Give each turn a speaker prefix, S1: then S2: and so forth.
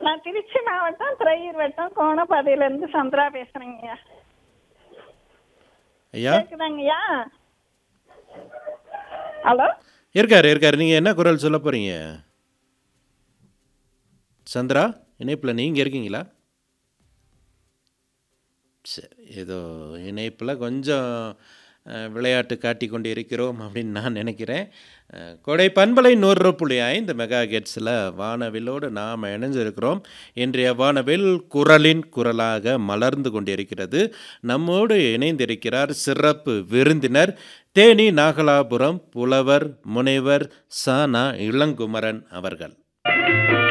S1: நான் திருச்சி மாவட்டம் திரையூர் வட்டம் கோணப்பாதையில இருந்து சந்திரா பேசுறேங்கய்யா
S2: ஐயா
S1: கேக்குதாங்கய்யா ஹலோ
S2: இருக்காரு இருக்காரு நீங்கள் என்ன குரல் சொல்ல போகிறீங்க சந்திரா இணைப்பில் நீங்கள் இருக்கீங்களா சரி ஏதோ இணைப்பில் கொஞ்சம் அஹ், விளையாட்டு காட்டி கொண்டு இருக்கிறோம் அப்படின்னு நான் நினைக்கிறேன் அஹ், கொடை பண்பலை நூறு புள்ளி ஐந்து மெகா கெட்ஸில் வானவிலோடு நாம் இணைஞ்சிருக்கிறோம் இன்றைய வானவில் குரலின் குரலாக மலர்ந்து கொண்டிருக்கிறது நம்மோடு இணைந்திருக்கிறார் சிறப்பு விருந்தினர் தேனி நாகலாபுரம் புலவர் முனைவர் சானா இளங்குமரன் அவர்கள்